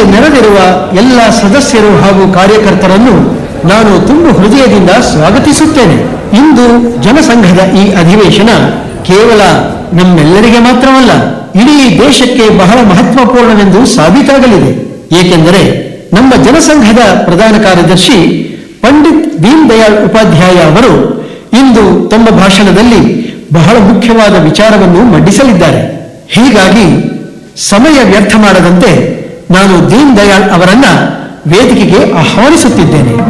ಇಲ್ಲಿ ನೆರೆದಿರುವ ಎಲ್ಲ ಸದಸ್ಯರು ಹಾಗೂ ಕಾರ್ಯಕರ್ತರನ್ನು ನಾನು ತುಂಬ ಹೃದಯದಿಂದ ಸ್ವಾಗತಿಸುತ್ತೇನೆ ಇಂದು ಜನಸಂಘದ ಈ ಅಧಿವೇಶನ ಕೇವಲ ನಮ್ಮೆಲ್ಲರಿಗೆ ಮಾತ್ರವಲ್ಲ ಇಡೀ ದೇಶಕ್ಕೆ ಬಹಳ ಮಹತ್ವಪೂರ್ಣವೆಂದು ಸಾಬೀತಾಗಲಿದೆ ಏಕೆಂದರೆ ನಮ್ಮ ಜನಸಂಘದ ಪ್ರಧಾನ ಕಾರ್ಯದರ್ಶಿ ಪಂಡಿತ್ ದೀನ್ ದಯಾಳ್ ಉಪಾಧ್ಯಾಯ ಅವರು ಇಂದು ತಮ್ಮ ಭಾಷಣದಲ್ಲಿ ಬಹಳ ಮುಖ್ಯವಾದ ವಿಚಾರವನ್ನು ಮಂಡಿಸಲಿದ್ದಾರೆ ಹೀಗಾಗಿ ಸಮಯ ವ್ಯರ್ಥ ಮಾಡದಂತೆ ನಾನು ದೀನ್ ದಯಾಳ್ ಅವರನ್ನ ವೇದಿಕೆಗೆ ಆಹ್ವಾನಿಸುತ್ತಿದ್ದೇನೆ